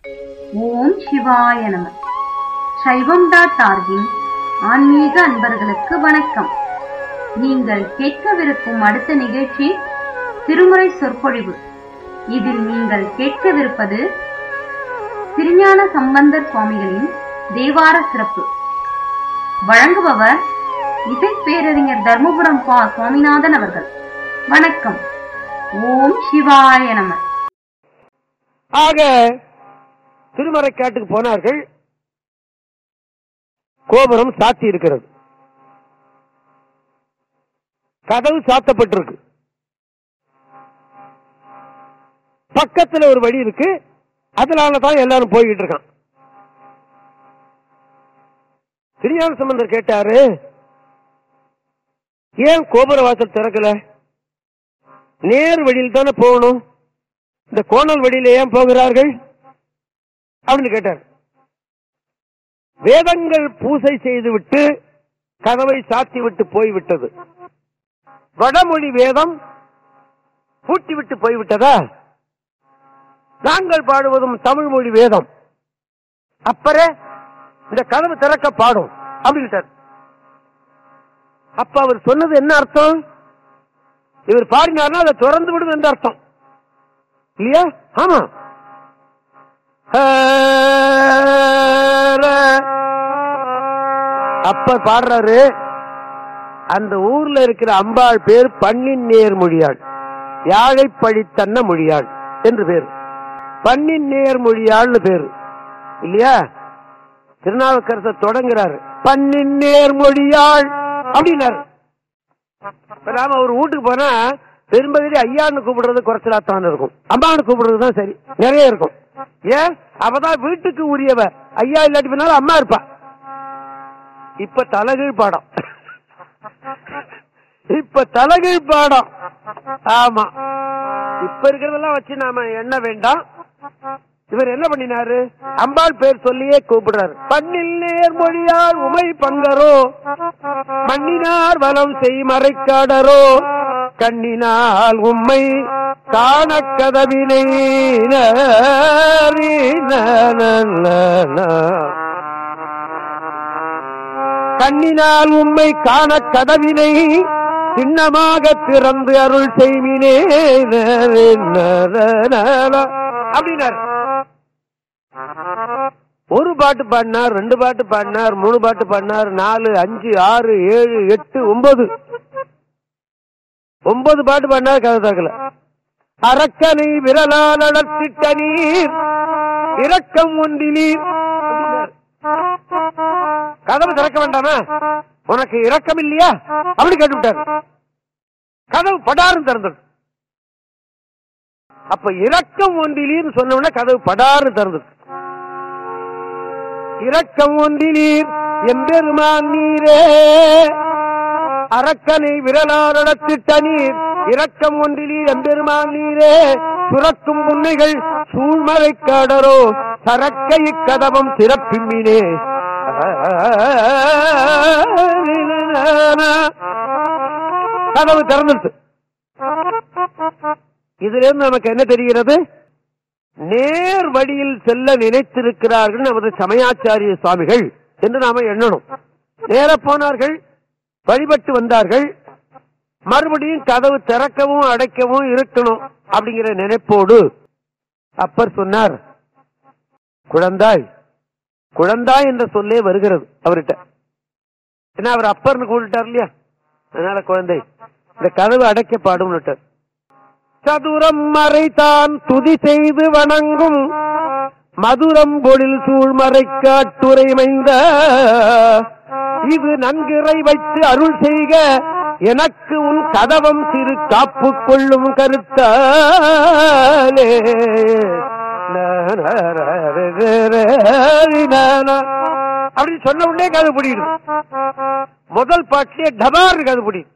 ஓம் சிவாய நம சைவம் டாட் ஆர்கின் ஆன்மீக அன்பர்களுக்கு வணக்கம் நீங்கள் கேட்கவிருக்கும் அடுத்த நிகழ்ச்சி திருமுறை சொற்பொழிவு இதில் நீங்கள் கேட்கவிருப்பது திருஞான சம்பந்தர் சுவாமிகளின் தேவார சிறப்பு வழங்குபவர் இசைப்பேரறிஞர் தர்மபுரம் பா சுவாமிநாதன் அவர்கள் வணக்கம் ஓம் சிவாய நம ஆக திருமறைக்காட்டுக்கு போனார்கள் கோபுரம் சாத்தி இருக்கிறது கதவு சாத்தப்பட்டிருக்கு பக்கத்துல ஒரு வழி இருக்கு அதனால தான் எல்லாரும் போய்கிட்டு இருக்கான் திருஞான சம்பந்தர் கேட்டாரு ஏன் கோபுர வாசல் திறக்கல நேர் வழியில் தானே போகணும் இந்த கோணல் வழியில ஏன் போகிறார்கள் அப்படின்னு கேட்டார் வேதங்கள் பூசை செய்துவிட்டு கதவை சாத்தி விட்டு போய்விட்டது வடமொழி வேதம் பூட்டி விட்டு போய்விட்டதா நாங்கள் பாடுவதும் தமிழ் மொழி வேதம் அப்பறே இந்த கதவு திறக்க பாடும் அப்படின்ட்டார் அப்ப அவர் சொன்னது என்ன அர்த்தம் இவர் பாடினார்னா அதை திறந்து விடும் என்று அர்த்தம் இல்லையா ஆமா அப்ப பாடுறாரு அந்த ஊர்ல இருக்கிற அம்பாள் பேர் பண்ணின் நேர் மொழியாள் யாழை பழித்தன்ன மொழியாள் என்று பேர் பண்ணின் நேர் மொழியாள்னு பேரு இல்லையா திருநாவுக்கரசர் தொடங்குறாரு பண்ணின் நேர் மொழியாள் அப்படின்னாரு இப்ப நாம ஒரு வீட்டுக்கு போனா பெரும்பகுதி ஐயான்னு கூப்பிடுறது குறைச்சலாத்தான் இருக்கும் அம்மான்னு கூப்பிடுறது தான் சரி நிறைய இருக்கும் ஏன் அவதான் வீட்டுக்கு உரியவ ஐயா இல்லாட்டி பின்னாலும் அம்மா இருப்பா இப்ப தலைகீழ் பாடம் இப்ப தலைகீழ் பாடம் ஆமா இப்ப இருக்கிறதெல்லாம் வச்சு நாம எண்ண வேண்டாம் இவர் என்ன பண்ணினாரு அம்பாள் பேர் சொல்லியே கூப்பிடுறாரு பண்ணில் நேர் மொழியால் உமை பங்கரோ மண்ணினார் வலம் செய் மறைக்காடரோ கண்ணினால் உம்மை காண கதவினை கண்ணினால் உம்மை காண கதவினை சின்னமாக திறந்து அருள் செய்மினே அப்படின்னார் ஒரு பாட்டு பாடினார் ரெண்டு பாட்டு பாடினார் மூணு பாட்டு பாடினார் நாலு அஞ்சு ஆறு ஏழு எட்டு ஒன்பது ஒன்பது பாட்டு பாடினார் கதை தாக்கல அரக்கனை விரலால் அடர்த்திட்ட நீர் இரக்கம் ஒன்றினீர் கதவு திறக்க வேண்டாமா உனக்கு இரக்கம் இல்லையா அப்படி கேட்டுவிட்டார் கதவு படாரும் திறந்தது அப்ப இரக்கம் ஒன்றிலீர் சொன்ன உடனே கதவு படாரு திறந்தது இரக்கம் ஒன்றினீர் எம்பெருமான் நீரே அரக்கனை விரலாரடத்திட்ட நீர் இரக்கம் ஒன்றிலீர் எம்பெருமான் நீரே சுரக்கும் புன்னைகள் சூழ்மறை காடரோ சரக்க இக்கதவம் சிறப்பிம்மினே கதவு திறந்துருச்சு இதுல இருந்து நமக்கு என்ன தெரிகிறது நேர் வழியில் செல்ல நினைத்திருக்கிறார்கள் நமது சமயாச்சாரிய சுவாமிகள் என்று நாம எண்ணணும் நேர போனார்கள் வழிபட்டு வந்தார்கள் மறுபடியும் கதவு திறக்கவும் அடைக்கவும் இருக்கணும் அப்படிங்கிற நினைப்போடு அப்பர் சொன்னார் குழந்தாய் குழந்தாய் என்ற சொல்லே வருகிறது அவர்கிட்ட ஏன்னா அவர் அப்பர்னு கூப்பிட்டார் இல்லையா அதனால குழந்தை இந்த கதவு அடைக்க பாடும் சதுரம் மறைத்தான் துதி செய்து வணங்கும் மதுரம் பொழில் சூழ்மறை காட்டுரை மைந்த இது நன்கிறை வைத்து அருள் செய்க எனக்கு உன் கதவம் சிறு காப்பு கொள்ளும் கருத்தாலே அப்படின்னு சொன்ன உடனே கதை பிடிக்கணும் முதல் பாட்டிலே டபார் கதை பிடிக்கும்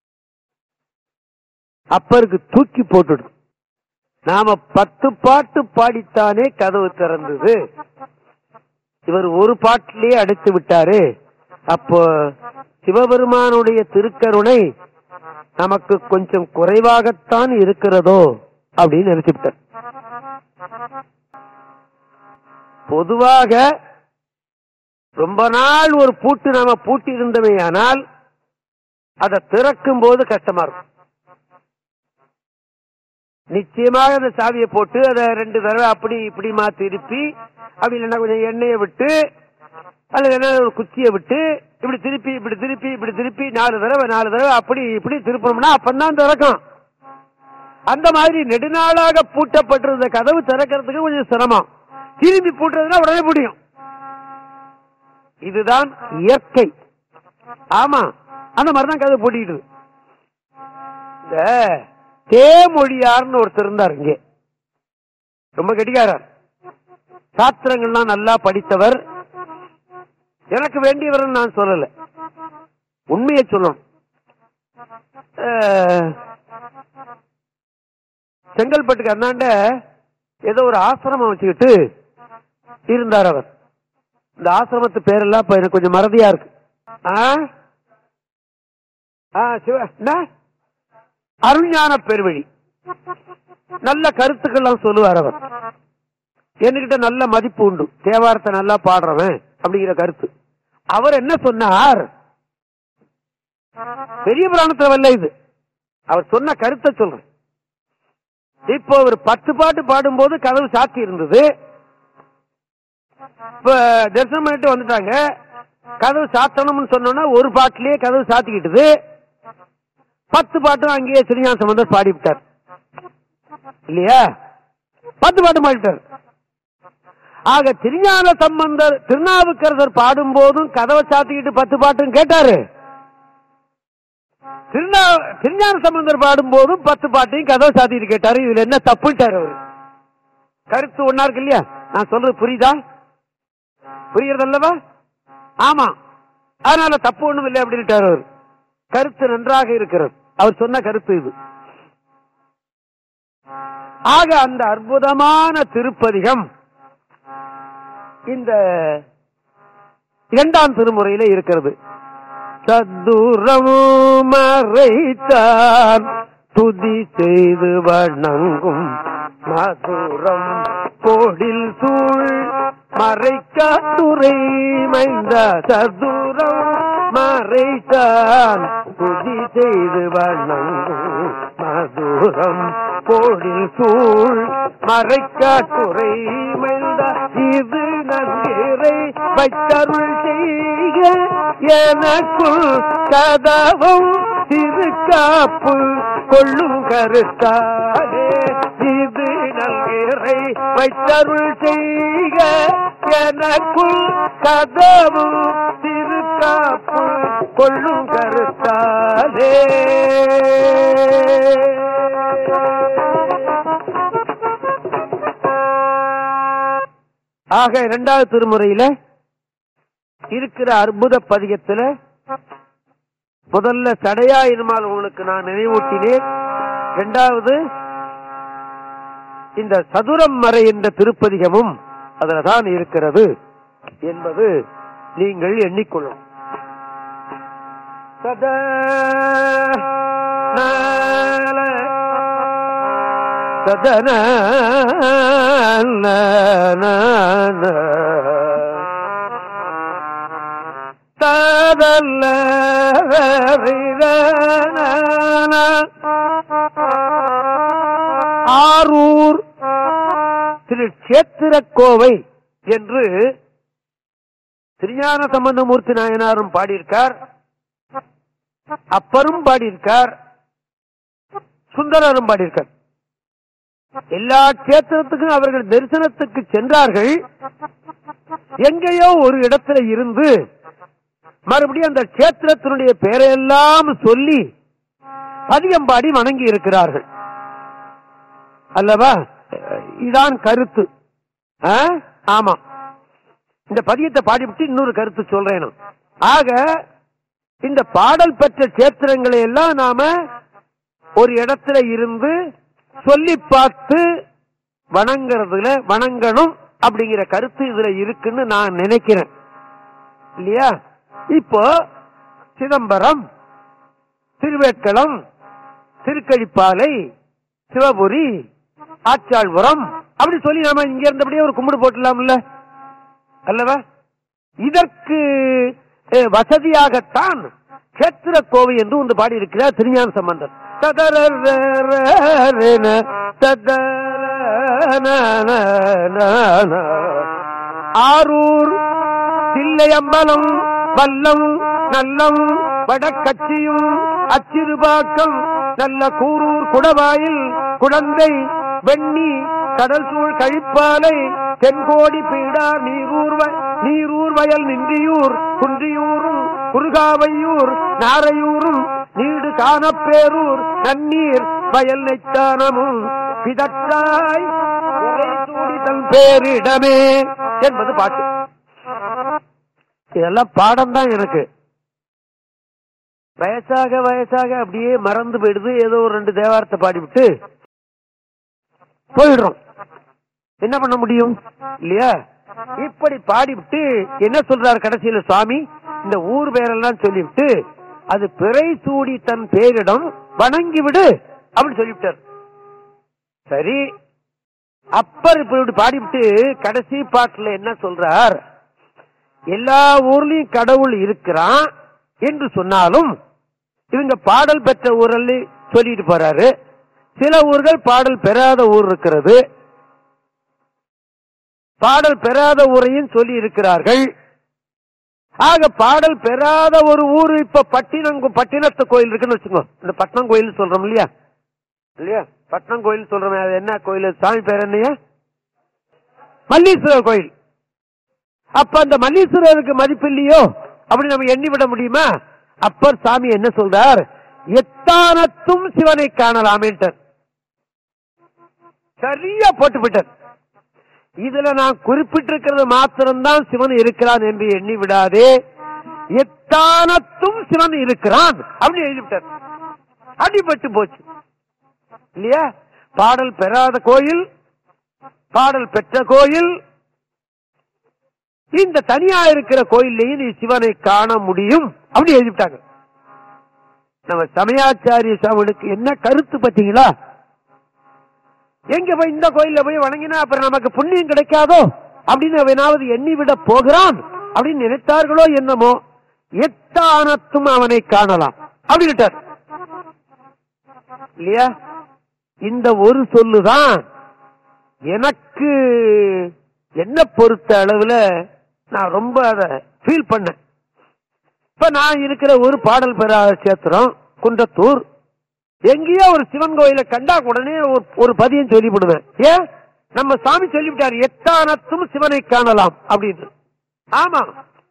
அப்பருக்கு தூக்கி போட்டுடும் நாம பத்து பாட்டு பாடித்தானே கதவு திறந்தது இவர் ஒரு பாட்டிலேயே அடைத்து விட்டாரு அப்போ சிவபெருமானுடைய திருக்கருணை நமக்கு கொஞ்சம் குறைவாகத்தான் இருக்கிறதோ அப்படின்னு நினைச்சுட்டார் பொதுவாக ரொம்ப நாள் ஒரு பூட்டு நாம பூட்டி இருந்தவையானால் அதை திறக்கும் போது கஷ்டமா இருக்கும் நிச்சயமாக அந்த சாவியை போட்டு அதை ரெண்டு தடவை அப்படி இப்படிமா திருப்பி அப்படி இல்லைன்னா கொஞ்சம் எண்ணெயை விட்டு அல்லது என்ன ஒரு குச்சியை விட்டு இப்படி திருப்பி இப்படி திருப்பி இப்படி திருப்பி நாலு தடவை நாலு தடவை அப்படி இப்படி திருப்பணும்னா அப்பந்தான் திறக்கும் அந்த மாதிரி நெடுநாளாக பூட்டப்பட்டிருந்த கதவு திறக்கிறதுக்கு கொஞ்சம் சிரமம் திரும்பி பூட்டுறதுன்னா உடனே முடியும் இதுதான் இயற்கை ஆமா அந்த மாதிரிதான் கதவு பூட்டிக்கிட்டு இந்த தேமொழியார்னு ஒருத்தர் இருந்தார் இங்கே ரொம்ப கெட்டிக்காரர் சாஸ்திரங்கள்லாம் நல்லா படித்தவர் எனக்கு வேண்டியவர் நான் சொல்லல உண்மையை சொல்லணும் அஹ், செங்கல்பட்டுக்கு அந்தாண்ட ஏதோ ஒரு ஆசிரமம் வச்சுக்கிட்டு இருந்தார் அவர் இந்த ஆசிரமத்து பேரெல்லாம் இப்ப எனக்கு கொஞ்சம் மறதியா இருக்கு ஆ? ஆ, சிவ என்ன? அருஞான பெருவழி நல்ல கருத்துக்கள்லாம் சொல்லுவார் அவர் என்கிட்ட நல்ல மதிப்பு உண்டு தேவாரத்தை நல்லா பாடுறவன் அப்படிங்கிற கருத்து அவர் என்ன சொன்னார் பெரிய புராணத்துல வரல இது அவர் சொன்ன கருத்தை சொல்றேன் இப்போ ஒரு பத்து பாட்டு பாடும்போது கதவு சாத்தி இருந்தது இப்ப தரிசனம் பண்ணிட்டு வந்துட்டாங்க கதவு சாத்தணும்னு சொன்னோன்னா ஒரு பாட்டிலேயே கதவு சாத்திக்கிட்டது பத்து பாட்டும் அங்கேயே திருஞான சம்பந்தர் பாடிவிட்டார் இல்லையா பத்து பாட்டும் பாடிவிட்டார் ஆக திருஞான சம்பந்தர் திருநாவுக்கரசர் பாடும் போதும் கதவை சாத்திக்கிட்டு பத்து பாட்டும் கேட்டாரு திருநா திருஞான சம்பந்தர் பாடும் போதும் பத்து பாட்டையும் கதவை சாத்திட்டு கேட்டாரு இதுல என்ன தப்புட்டாரு அவரு கருத்து ஒன்னா இருக்கு இல்லையா நான் சொல்றது புரியுதா புரியுறது அல்லவா ஆமா அதனால தப்பு ஒண்ணும் இல்லை அப்படின்ட்டாரு அவர் கருத்து நன்றாக இருக்கிறது அவர் சொன்ன கருத்து இது ஆக அந்த அற்புதமான திருப்பதிகம் இந்த இரண்டாம் திருமுறையில இருக்கிறது சத்துரமு மறைத்தான் துதி செய்து வணங்கும் மதுரம் கோடில் சூழ் மறைக்காட்டுரை மைந்த சதுரம் மறைத்தான் துதி செய்து வணங்கும் மதுரம் கோடில் சூழ் மறைக்காட்டுரை மைந்த இது நன்கிறை வைத்தருள் செய்க எனக்குள் கதவும் திருக்காப்பு கொள்ளும் கருத்தாலே இது நல்கிறை வைத்தருள் செய்க எனக்குள் கதவும் திருக்காப்பு கொள்ளும் கருத்தாலே ஆக இரண்டாவது திருமுறையில இருக்கிற அற்புத பதிகத்துல முதல்ல சடையா இருமால் உங்களுக்கு நான் நினைவூட்டினேன் இரண்டாவது இந்த சதுரம் மறை என்ற திருப்பதிகமும் அதுலதான் இருக்கிறது என்பது நீங்கள் எண்ணிக்கொள்ளும் சதா நால சதன ததல்ல ஆரூர் திரு கஷேத்திரக்கோவை என்று திருஞான சம்பந்தமூர்த்தி நாயனாரும் பாடியிருக்கார் அப்பரும் பாடியிருக்கார் சுந்தரரும் பாடியிருக்கார் எல்லா கஷேத்திரத்துக்கும் அவர்கள் தரிசனத்துக்கு சென்றார்கள் எங்கேயோ ஒரு இடத்துல இருந்து மறுபடியும் அந்த கஷேத்திரத்தினுடைய பெயரையெல்லாம் சொல்லி பதியம் பாடி வணங்கி இருக்கிறார்கள் அல்லவா இதான் கருத்து ஆ? ஆமா இந்த பதியத்தை பாடிவிட்டு இன்னொரு கருத்து சொல்றேன் நான். ஆக இந்த பாடல் பெற்ற கஷேத்திரங்களை எல்லாம் நாம ஒரு இடத்துல இருந்து சொல்லி பார்த்து வணங்குறதுல வணங்கணும் அப்படிங்கிற கருத்து இதுல இருக்குன்னு நான் நினைக்கிறேன் இல்லையா இப்போ சிதம்பரம் திருவேட்களம் திருக்கழிப்பாலை சிவபுரி ஆச்சாள்புரம் அப்படி சொல்லி நாம இங்க இருந்தபடியே ஒரு கும்பிடு போட்டுலாம்ல அல்லவா இதற்கு அஹ், வசதியாகத்தான் கேத்திர கோவை என்று ஒன்று பாடி இருக்கிறார் திருஞான சம்பந்தர் ததரரரரன, ததரனனனன. ஆரூர் தில்லையம்பலம் வல்லம் நல்லம் வடக்கட்சியும் அச்சிறுபாக்கம் நல்ல கூரூர் குடவாயில் குழந்தை வெண்ணி கடல் சூழ் கழிப்பாலை தென்கோடி பீடார் நீரூர் வ- நீரூர் வயல் நின்றியூர் குன்றியூரும் குறுகாவையூர் நாரையூரும் நீடு காணப்பேரூர் நன்னீர் வயல் நெச்சானமும் பிதற்றாய் உரை சூடி தன் பேரிடமே என்பது பாட்டு இதெல்லாம் பாடம் தான் எனக்கு வயசாக வயசாக அப்படியே மறந்து போயிடுது ஏதோ ஒரு ரெண்டு தேவாரத்தை பாடிவிட்டு போயிடுறோம் என்ன பண்ண முடியும் இல்லையா இப்படி பாடிவிட்டு என்ன சொல்றார் கடைசியில சுவாமி இந்த ஊர் பேரெல்லாம் சொல்லிவிட்டு அது பிறை சூடி தன் பேரிடம் வணங்கி விடு அப்படின்னு சொல்லிவிட்டார் சரி அப்பர் இப்ப இப்படி பாடிவிட்டு கடைசி பாட்டுல என்ன சொல்றார் எல்லா ஊர்லயும் கடவுள் இருக்கிறான் என்று சொன்னாலும் இவங்க பாடல் பெற்ற ஊரில் சொல்லிட்டு போறாரு சில ஊர்கள் பாடல் பெறாத ஊர் இருக்கிறது பாடல் பெறாத ஊரையும் சொல்லி இருக்கிறார்கள் ஆக பாடல் பெறாத ஒரு ஊர் இப்ப பட்டினம் பட்டினத்து கோயில் இருக்குன்னு வச்சுக்கோ இந்த பட்டினம் கோயில் சொல்றோம் இல்லையா இல்லையா பட்டினம் கோயில் சொல்றோமே அது என்ன கோயில் சாமி பேர் என்னையா மல்லீஸ்வரர் கோயில் அப்ப அந்த மல்லீஸ்வரருக்கு மதிப்பு இல்லையோ அப்படி நம்ம எண்ணி விட முடியுமா அப்பர் சாமி என்ன சொல்றார் எத்தானத்தும் சிவனை காணலாமேன்ட்டார் சரியா போட்டு விட்டார் இதுல நான் குறிப்பிட்டிருக்கிறது மாத்திரம்தான் சிவன் இருக்கிறான் என்று எண்ணி விடாதே எத்தானத்தும் சிவன் இருக்கிறான் அப்படி எழுதிவிட்டார் அடிபட்டு போச்சு இல்லையா பாடல் பெறாத கோயில் பாடல் பெற்ற கோயில் இந்த தனியா இருக்கிற கோயில்லையும் நீ சிவனை காண முடியும் அப்படி எழுதிவிட்டாங்க நம்ம சமயாச்சாரிய சாமிகளுக்கு என்ன கருத்து பார்த்தீங்களா எங்க போய் இந்த கோயில்ல போய் வணங்கினா அப்புறம் நமக்கு புண்ணியம் கிடைக்காதோ அப்படின்னு அவனாவது எண்ணி விட போகிறான் அப்படின்னு நினைத்தார்களோ என்னமோ எத்தானத்தும் அவனை காணலாம் அப்படின்ட்டார் இல்லையா இந்த ஒரு சொல்லுதான் எனக்கு என்ன பொறுத்த அளவுல நான் ரொம்ப அதை ஃபீல் பண்ணேன் இப்ப நான் இருக்கிற ஒரு பாடல் பெறாத சேத்திரம் குன்றத்தூர் எங்கேயோ ஒரு சிவன் கோயில கண்டா உடனே ஒரு ஒரு பதியம் சொல்லிவிடுவேன் ஏன் நம்ம சாமி சொல்லிவிட்டார் எத்தானத்தும் சிவனை காணலாம் அப்படின்னு ஆமா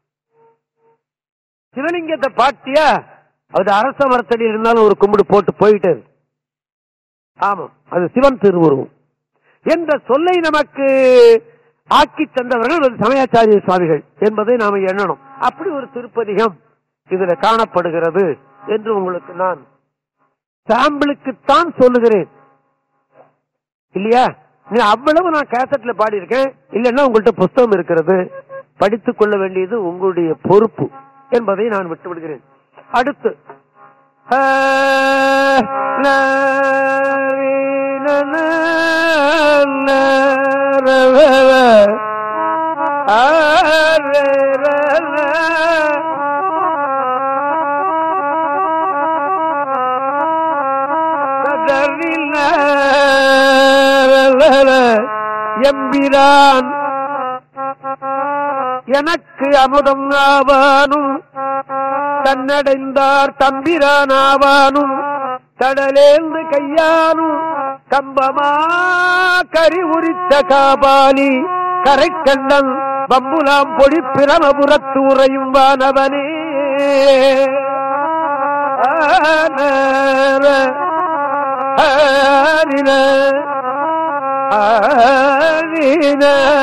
சிவலிங்கத்தை பாட்டியா அது அரச மரத்தடி இருந்தாலும் ஒரு கும்பிடு போட்டு போயிட்டு ஆமா அது சிவன் திருவுருவம் என்ற சொல்லை நமக்கு ஆக்கி தந்தவர்கள் ஒரு சமயாச்சாரிய சுவாமிகள் என்பதை நாம எண்ணணும் அப்படி ஒரு திருப்பதிகம் இதுல காணப்படுகிறது என்று உங்களுக்கு நான் சாம்பிளுக்குத்தான் சொல்லுகிறேன் இல்லையா நீ அவ்வளவு நான் கேசட்ல பாடியிருக்கேன் இல்லைன்னா உங்கள்ட்ட புஸ்தகம் இருக்கிறது படித்துக் கொள்ள வேண்டியது உங்களுடைய பொறுப்பு என்பதை நான் விட்டு விடுகிறேன் அடுத்து ஆ, ந, ரி, ந, ந, ந, ர, ர, ர. ஆ, ர, ர, ர. கதறின, ர, ர, ர. எம்பிரான் எனக்கு அமுதம் ஆவானும் தன்னடைந்தார் தம்பிரானாவானும் கடலேந்து கையானும் கம்பமா கரி உரித்த காபாலி கரை கண்டன் பம்புலாம் பொடி பிரமபுரத்து உறையும் வானவனே ஆனர, ஆனின, ஆனின,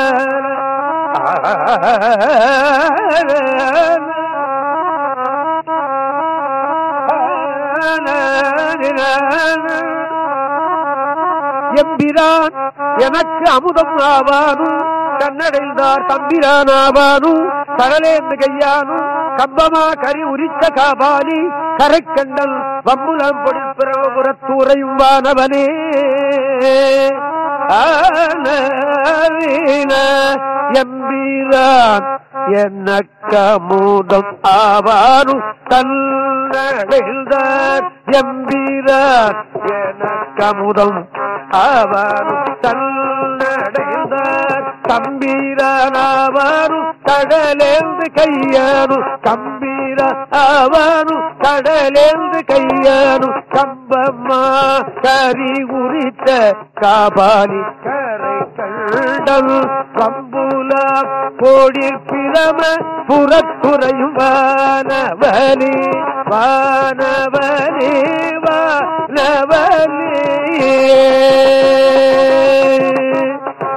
எம்பிரான் எனக்கு அமுதம் ஆவானும் கண்ணடைந்தார் தம்பிரான் ஆவானும் கடலேந்து கையானும் கம்பமா கரி உரித்த காபாலி கரை கண்டல் வம்புலம் பொடி பிரமபுரத்தூரையும் வானவனே ஆன எம்பீரான் என்னக்கமுதம் ஆவாரும் தன்னடைந்தார் எம்பீரான் எனக்கமுதம் ஆவாரும் தன்னடைந்தார் கம்பீரனாவாரும் கடலேந்து கையாரும் கம்பீர ஆவாரும் கடலேந்து கையாரும் கம்பம்மா கரி உரித்த காபாலி கரை கண்டல் கம்புல கோடி பிரம புறத்துறையும் வானவனே வானவனே வானவனே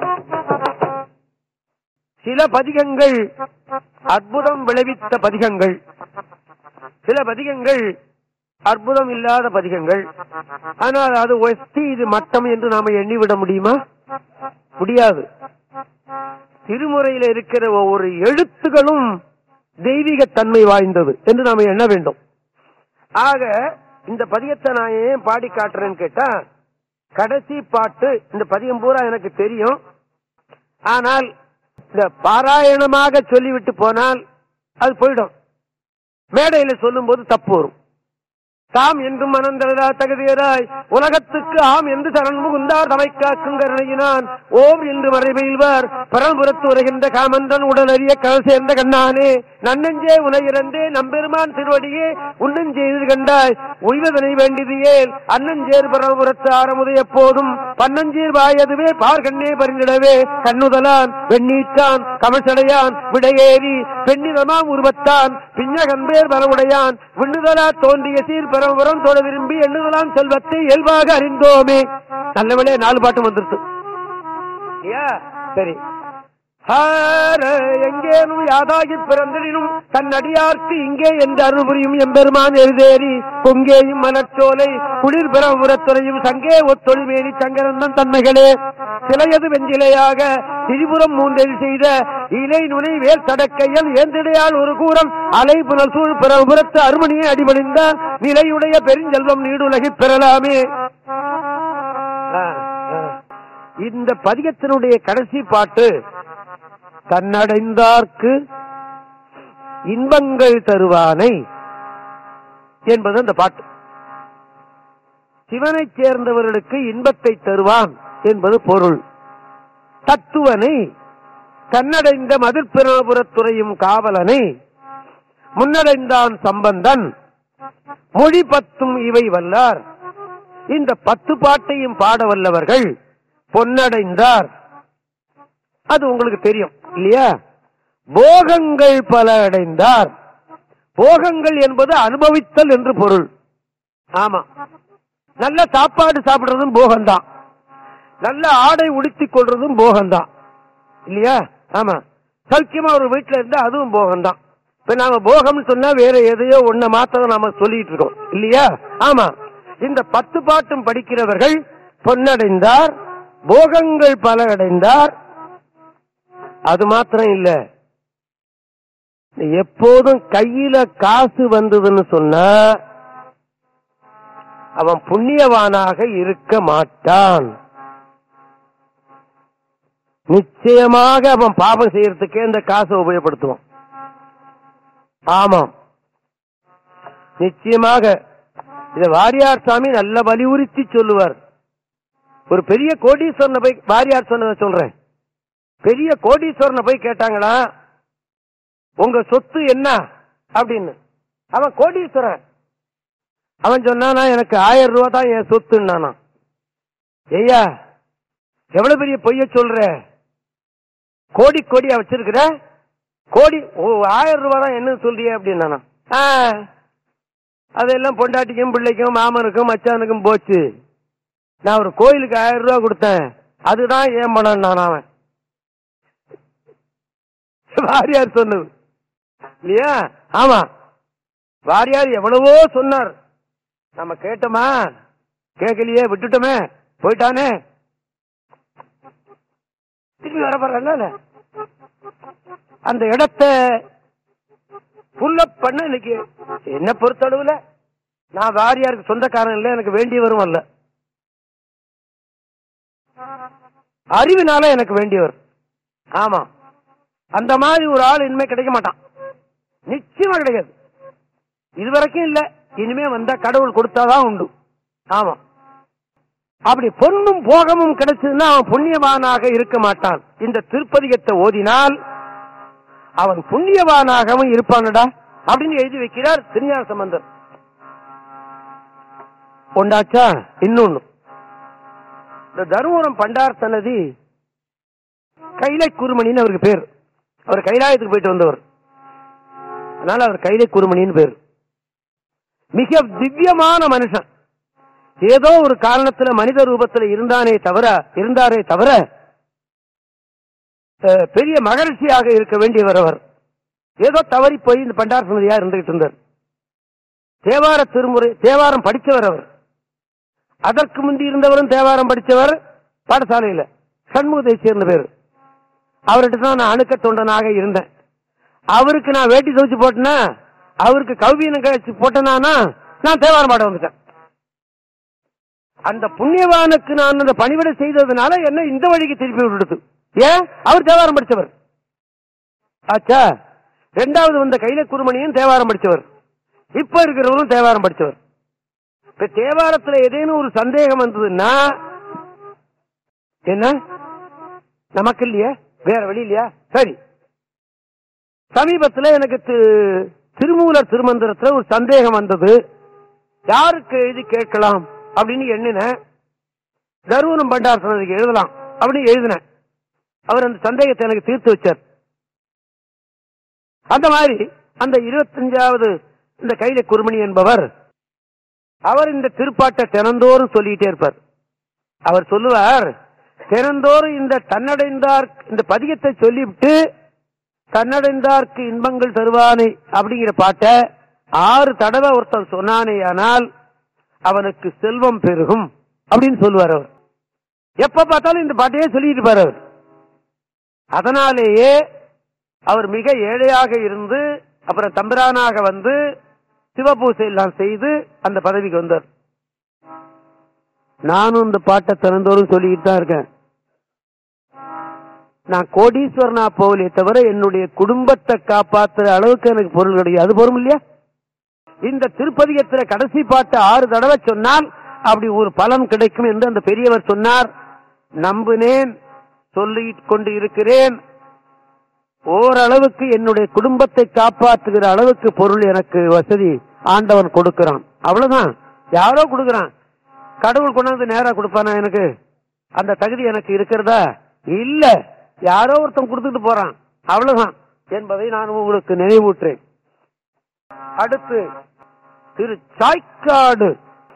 சில பதிகங்கள் அற்புதம் விளைவித்த பதிகங்கள் சில பதிகங்கள் அற்புதம் இல்லாத பதிகங்கள் ஆனால் அது ஒஸ்தி இது மட்டம் என்று நாம எண்ணிவிட முடியுமா முடியாது திருமுறையில இருக்கிற ஒவ்வொரு எழுத்துகளும் தெய்வீக தன்மை வாய்ந்தது என்று நாம எண்ண வேண்டும் ஆக இந்த பதியத்தை நான் ஏன் பாடி காட்டுறேன்னு கேட்டா கடைசி பாட்டு இந்த பதியம் பூரா எனக்கு தெரியும் ஆனால் இந்த பாராயணமாக சொல்லிவிட்டு போனால் அது போயிடும் மேடையில சொல்லும் போது தப்பு வரும் தாம் என்றும் மனந்தரதா தகுதியராய் உலகத்துக்கு ஆம் என்று சரண் முகுந்தார் தமை காக்கும் கருணையினான் ஓம் என்று மறைபெய்வார் பரம்புறத்து உரைகின்ற காமன்றன் உடல் அறிய கல் சேர்ந்த கண்ணானே நன்னெஞ்சே உனையிறந்தே நம்பெருமான் திருவடியே உன்னஞ்செய்து கண்டாய் உய்வதனை வேண்டியதியேல் அன்னஞ்சேர் பரம்புறத்து ஆரமுதை எப்போதும் பன்னஞ்சீர் வாயதுவே பார்கண்ணே பரிந்திடவே கண்ணுதலான் வெண்ணீற்றான் கமசடையான் விடையேறி பெண்ணிதமாம் உருவத்தான் பிஞ்சகன்பேர் பலவுடையான் விண்ணுதலா தோன்றிய சீர் பரம்பரம் தொட விரும்பி எண்ணுதலாம் செல்வத்தை இயல்பாக அறிந்தோமே நல்லவளே நாலு பாட்டு வந்துருச்சு ஐயா, சரி ஹார எங்கேனும் யாதாகி பிறந்தினும் தன் அடியார்க்கு இங்கே என்று அருள் புரியும் எம்பெருமான் எழுதேறி பொங்கேயும் மலர்ச்சோலை குளிர் பிரபுரத்துறையும் சங்கே ஒத்தொழிமேனி சங்கரந்தன் தன்மைகளே சிலையது வெஞ்சிலையாக திரிபுரம் மூன்றெழி செய்த இலை நுனை வேல் தடக்கையல் ஏந்திடையால் ஒரு கூறம் அலை புனல் சூழ் பிரபுரத்து அருமணியை அடிபணிந்த நிலையுடைய பெருஞ்செல்வம் நீடுலகிப் பெறலாமே ஆ, ஆ. இந்த பதிகத்தினுடைய கடைசி பாட்டு தன்னடைந்தார்க்கு இன்பங்கள் தருவானை என்பது அந்த பாட்டு சிவனைச் சேர்ந்தவர்களுக்கு இன்பத்தை தருவான் என்பது பொருள் தத்துவனை கண்ணடைந்த மதிர்பிரபுரத்துறையும் காவலனை முன்னடைந்தான் சம்பந்தன் மொழி பத்தும் இவை வல்லார் இந்த பத்து பாட்டையும் பாட வல்லவர்கள் பொன்னடைந்தார் அது உங்களுக்கு தெரியும் இல்லையா போகங்கள் பல அடைந்தார் போகங்கள் என்பது அனுபவித்தல் என்று பொருள் ஆமா நல்ல சாப்பாடு சாப்பிடுறதும் போகம்தான் நல்ல ஆடை உடுத்திக் கொள்றதும் போகம்தான் இல்லையா ஆமா சௌக்கியமா ஒரு வீட்டுல இருந்தா அதுவும் போகம்தான் இப்ப நாம போகம்னு சொன்னா வேற எதையோ ஒன்ன மாத்திரம் நாம சொல்லிட்டு இருக்கோம் இல்லையா ஆமா இந்த பத்து பாட்டும் படிக்கிறவர்கள் பொன்னடைந்தார் போகங்கள் பல அடைந்தார் அது மாத்திரம் இல்ல எப்போதும் கையில காசு வந்ததுன்னு சொன்னா அவன் புண்ணியவானாக இருக்க மாட்டான் நிச்சயமாக அவன் பாபம் செய்யறதுக்கே இந்த காசை உபயோகப்படுத்துவான் ஆமாம் நிச்சயமாக இத வாரியார் சாமி நல்ல வலியுறுத்தி சொல்லுவார் ஒரு பெரிய கோடீஸ்வரனை போய் வாரியார் சொன்னதை சொல்றேன் பெரிய கோடீஸ்வரனை போய் கேட்டாங்களா உங்க சொத்து என்ன அப்படின்னு அவன் கோடீஸ்வரன் அவன் சொன்னானா எனக்கு ஆயிரம் ரூபா தான் என் சொத்துன்னானா ஐயா எவ்வளவு பெரிய பொய்ய சொல்ற கோடி கோடியா வச்சிருக்கிற கோடி ஓ ஆயிரம் ரூபா தான் என்ன சொல்றிய அப்படின்னானா ஆ, அதெல்லாம் பொண்டாட்டிக்கும் பிள்ளைக்கும் மாமனுக்கும் மச்சானுக்கும் போச்சு நான் ஒரு கோயிலுக்கு ஆயிரம் ரூபா கொடுத்தேன் அதுதான் ஏன் பணம் நான் அவன் வாரியார் சொன்னது இல்லையா ஆமா வாரியார் எவ்வளவோ சொன்னார் நம்ம கேட்டோமா கேட்கலையே விட்டுட்டோமே போயிட்டானே திரும்பி வர போறல அந்த இடத்தை புல்லப் பண்ண இன்னைக்கு என்ன பொறுத்தளவுல நான் வாரியாருக்கு சொந்தக்காரன் இல்லை எனக்கு வேண்டியவரும் அல்ல அறிவினால எனக்கு வேண்டியவர் ஆமா அந்த மாதிரி ஒரு ஆள் இனிமே கிடைக்க மாட்டான் நிச்சயமா கிடைக்காது இதுவரைக்கும் இல்ல இனிமே வந்தா கடவுள் கொடுத்தாதான் உண்டு ஆமா அப்படி பொன்னும் போகமும் கிடைச்சதுன்னா அவன் புண்ணியவானாக இருக்க மாட்டான் இந்த திருப்பதிகத்தை ஓதினால் அவன் புண்ணியவானாகவும் இருப்பானடா அப்படின்னு எழுதி வைக்கிறார் திருஞான சம்பந்தர் உண்டாச்சா இன்னொன்னு இந்த தருமபுரம் பண்டார் சன்னதி கைலை குருமணின்னு அவருக்கு பேர் அவர் கைலாயத்துக்கு போயிட்டு வந்தவர் அதனால அவர் கைலை குருமணின்னு பேர் மிக திவ்யமான மனுஷன் ஏதோ ஒரு காரணத்துல மனித ரூபத்துல இருந்தானே தவிர இருந்தாரே தவிர அஹ், பெரிய மகரிஷியாக இருக்க வேண்டியவர் அவர் ஏதோ தவறி போய் இந்த பண்டார் சன்னதியா இருந்துகிட்டு இருந்தார் தேவார திருமுறை தேவாரம் படிச்சவர் அவர் அதற்கு முந்தி இருந்தவரும் தேவாரம் படிச்சவர் பாடசாலையில சண்முகத்தை சேர்ந்த பேர் அவர்கிட்ட தான் நான் அணுக்க தொண்டனாக இருந்தேன் அவருக்கு நான் வேட்டி துவச்சு போட்டேன்னா அவருக்கு கவியனம் கழிச்சு போட்டேனா நான் தேவாரம் பாட வந்துட்டேன் அந்த புண்ணியவானுக்கு நான் அந்த பணிவிடை செய்ததுனால என்ன இந்த வழிக்கு திருப்பி விடுது ஏன் அவர் தேவாரம் படிச்சவர் ஆச்சா ரெண்டாவது வந்த கைல குருமணியும் தேவாரம் படிச்சவர் இப்ப இருக்கிறவரும் தேவாரம் படிச்சவர் இப்ப தேவாரத்துல ஏதேனும் ஒரு சந்தேகம் வந்ததுன்னா என்ன நமக்கு இல்லையா வேற வழி இல்லையா சரி சமீபத்துல எனக்கு தி- திருமூலர் திருமந்திரத்துல ஒரு சந்தேகம் வந்தது யாருக்கு எழுதி கேட்கலாம் அப்படின்னு எண்ணினேன் தருவனம் பண்டார் சன்னதிக்கு எழுதலாம் அப்படின்னு எழுதினேன் அவர் அந்த சந்தேகத்தை எனக்கு தீர்த்து வச்சார் அந்த மாதிரி அந்த இருபத்தஞ்சாவது இந்த கையில குருமணி என்பவர் அவர் இந்த திருப்பாட்டை தினந்தோறும் சொல்லிட்டே இருப்பார் அவர் சொல்லுவார் தினந்தோறும் இந்த தன்னடைந்தார் இந்த பதிகத்தை சொல்லிவிட்டு தன்னடைந்தார்க்கு இன்பங்கள் தருவானே அப்படிங்கிற பாட்டை ஆறு தடவை ஒருத்தன் சொன்னானேயானால் அவனுக்கு செல்வம் பெருகும் அப்படின்னு சொல்லுவார் அவர் எப்ப பார்த்தாலும் இந்த பாட்டையே சொல்லிட்டு இருப்பார் அவர் அதனாலேயே அவர் மிக ஏழையாக இருந்து அப்புறம் தம்பிரானாக வந்து சிவபூசை எல்லாம் செய்து அந்த பதவிக்கு வந்தார் நானும் இந்த பாட்டை தினந்தோறும் சொல்லிக்கிட்டு தான் இருக்கேன் நான் கோடீஸ்வரனா போகலே தவிர என்னுடைய குடும்பத்தை காப்பாத்துற அளவுக்கு எனக்கு பொருள் கிடையாது அது பொருள் இல்லையா இந்த திருப்பதிகத்துல கடைசி பாட்டு ஆறு தடவை சொன்னால் அப்படி ஒரு பலன் கிடைக்கும் என்று அந்த பெரியவர் சொன்னார் நம்பினேன் சொல்லிக் கொண்டு இருக்கிறேன் ஓரளவுக்கு என்னுடைய குடும்பத்தை காப்பாற்றுகிற அளவுக்கு பொருள் எனக்கு வசதி ஆண்டவன் கொடுக்கிறான் அவ்வளவுதான் யாரோ கொடுக்கறான் கடவுள் கொண்டாந்து நேரா கொடுப்பானா எனக்கு அந்த தகுதி எனக்கு இருக்கிறதா இல்ல யாரோ ஒருத்தன் கொடுத்துட்டு போறான் அவ்வளவுதான் என்பதை நான் உங்களுக்கு நினைவூற்றேன் அடுத்து திரு சாய்க்காடு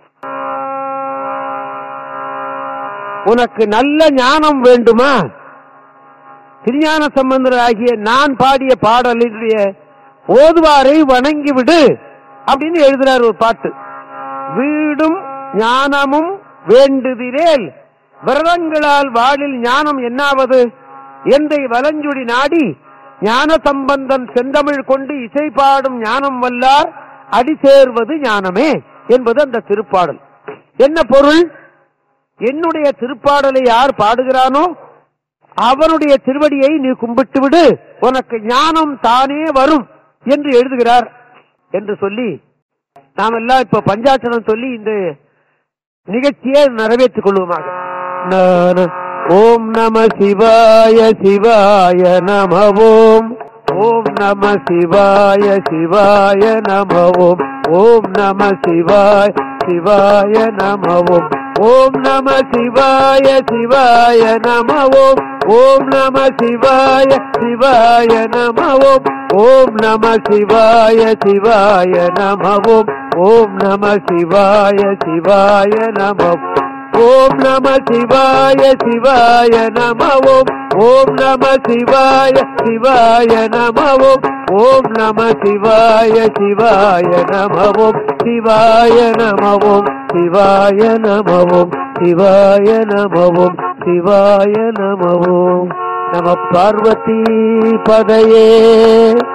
உனக்கு நல்ல ஞானம் வேண்டுமா திருஞான சம்பந்தர் ஆகிய நான் பாடிய பாடலுடைய ஓதுவாரை வணங்கி விடு அப்படின்னு எழுதுறார் ஒரு பாட்டு வீடும் ஞானமும் வேண்டுதிரேல் விரதங்களால் வாழில் ஞானம் என்னாவது எந்தை வலஞ்சுடி நாடி ஞான சம்பந்தன் செந்தமிழ் கொண்டு இசை பாடும் ஞானம் வல்லார் அடி சேர்வது ஞானமே என்பது அந்த திருப்பாடல் என்ன பொருள் என்னுடைய திருப்பாடலை யார் பாடுகிறானோ அவனுடைய திருவடியை நீ கும்பிட்டு விடு உனக்கு ஞானம் தானே வரும் என்று எழுதுகிறார் என்று சொல்லி நாம் எல்லாம் இப்ப பஞ்சாட்சரம் சொல்லி இந்த நிகழ்ச்சியை நிறைவேற்றிக் கொள்வோமாக நான- ஓம் நம சிவாய சிவாய நம ஓம் ஓம் நம சிவாய சிவாய நம ஓம் ஓம் நம சிவாய சிவாய நம ஓம் ஓம் நம சிவாய சிவாய நம ஓம் ஓம் நம சிவாய சிவாய நம ஓம் ஓம் நம சிவாய சிவாய நம ஓம் ஓம் நம சிவாய சிவாய நம ஓம் நம சிவாய சிவாய நம ஓம் ஓம் நம சிவாய சிவாய நம ஓம் ஓம் நம சிவாய சிவாய நம ஓம் சிவாய நம ஓம் சிவாய நம ஓம் சிவாய நம ஓம் சிவாய நம ஓம் நம பார்வதி பதையே